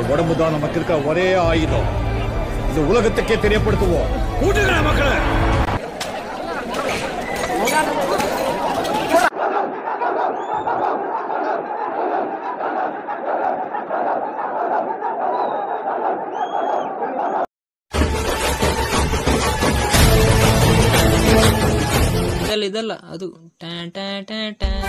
உடம்பு தான் நமக்கு இருக்க ஒரே ஆயுதம் இந்த உலகத்துக்கே தெரியப்படுத்துவோம் கூட்டுகிற மக்களை ಇದಲ್ಲ ಇದಲ್ಲ ಅದು ಟ್ಯಾನ್ ಟ್ಯಾನ್ ಟ್ಯಾನ್ ಟ್ಯಾನ್